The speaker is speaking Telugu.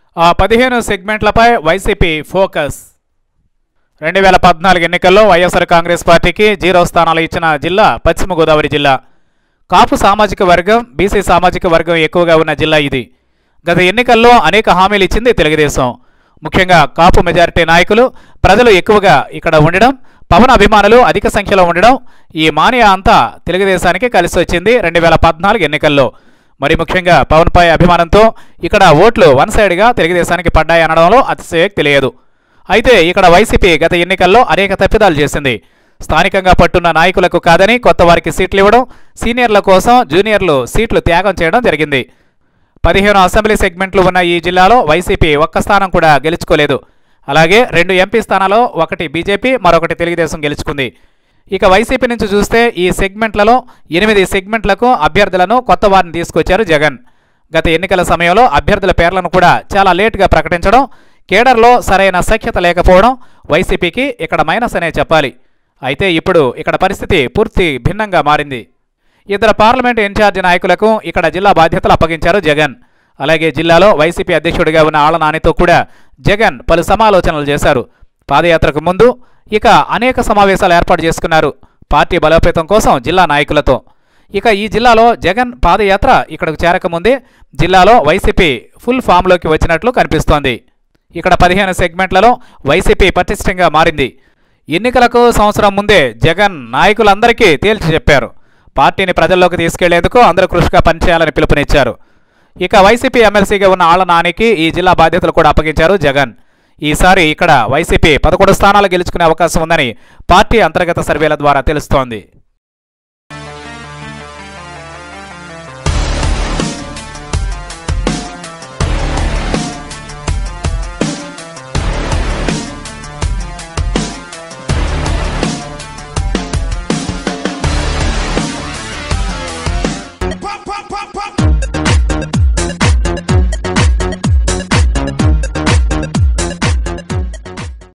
ఆ పదిహేను సెగ్మెంట్లపై వైసీపీ ఫోకస్ రెండు వేల పద్నాలుగు ఎన్నికల్లో వైఎస్ఆర్ కాంగ్రెస్ పార్టీకి జీరో స్థానాలు ఇచ్చిన జిల్లా పశ్చిమ గోదావరి జిల్లా కాపు సామాజిక వర్గం బీసీ సామాజిక వర్గం ఎక్కువగా ఉన్న జిల్లా ఇది గత ఎన్నికల్లో అనేక హామీలు ఇచ్చింది తెలుగుదేశం ముఖ్యంగా కాపు మెజారిటీ నాయకులు ప్రజలు ఎక్కువగా ఇక్కడ ఉండడం పవన్ అభిమానులు అధిక సంఖ్యలో ఉండడం ఈ మానియా అంతా తెలుగుదేశానికి కలిసి వచ్చింది రెండు వేల పద్నాలుగు ఎన్నికల్లో మరి ముఖ్యంగా పవన్పై అభిమానంతో ఇక్కడ ఓట్లు వన్ సైడ్గా తెలుగుదేశానికి పడ్డాయి అనడంలో అతిశయోక్తి లేదు అయితే ఇక్కడ వైసీపీ గత ఎన్నికల్లో అనేక తప్పిదాలు చేసింది స్థానికంగా పట్టున్న నాయకులకు కాదని కొత్త వారికి సీట్లు ఇవ్వడం సీనియర్ల కోసం జూనియర్లు సీట్లు త్యాగం చేయడం జరిగింది పదిహేను అసెంబ్లీ సెగ్మెంట్లు ఉన్న ఈ జిల్లాలో వైసీపీ ఒక్క స్థానం కూడా గెలుచుకోలేదు అలాగే రెండు ఎంపీ స్థానాల్లో ఒకటి బీజేపీ మరొకటి తెలుగుదేశం గెలుచుకుంది ఇక వైసీపీ నుంచి చూస్తే ఈ సెగ్మెంట్లలో ఎనిమిది సెగ్మెంట్లకు అభ్యర్థులను కొత్త వారిని తీసుకొచ్చారు జగన్ గత ఎన్నికల సమయంలో అభ్యర్థుల పేర్లను కూడా చాలా లేటుగా ప్రకటించడం కేడర్లో సరైన సఖ్యత లేకపోవడం వైసీపీకి ఇక్కడ మైనస్ అనే చెప్పాలి అయితే ఇప్పుడు ఇక్కడ పరిస్థితి పూర్తి భిన్నంగా మారింది ఇద్దరు పార్లమెంటు ఇన్ఛార్జి నాయకులకు ఇక్కడ జిల్లా బాధ్యతలు అప్పగించారు జగన్ అలాగే జిల్లాలో వైసీపీ అధ్యక్షుడిగా ఉన్న ఆళ్ల నానితో కూడా జగన్ పలు సమాలోచనలు చేశారు పాదయాత్రకు ముందు ఇక అనేక సమావేశాలు ఏర్పాటు చేసుకున్నారు పార్టీ బలోపేతం కోసం జిల్లా నాయకులతో ఇక ఈ జిల్లాలో జగన్ పాదయాత్ర ఇక్కడకు చేరకముందే జిల్లాలో వైసీపీ ఫుల్ ఫామ్లోకి వచ్చినట్లు కనిపిస్తోంది ఇక్కడ పదిహేను సెగ్మెంట్లలో వైసీపీ పటిష్టంగా మారింది ఎన్నికలకు సంవత్సరం ముందే జగన్ నాయకులందరికీ తేల్చి చెప్పారు పార్టీని ప్రజల్లోకి తీసుకెళ్లేందుకు అందరూ కృషిగా పనిచేయాలని పిలుపునిచ్చారు ఇక వైసీపీ ఎమ్మెల్సీగా ఉన్న ఆళ్ల నానికి ఈ జిల్లా బాధ్యతలు కూడా అప్పగించారు జగన్ ఈసారి ఇక్కడ వైసీపీ పదకొండు స్థానాలు గెలుచుకునే అవకాశం ఉందని పార్టీ అంతర్గత సర్వేల ద్వారా తెలుస్తోంది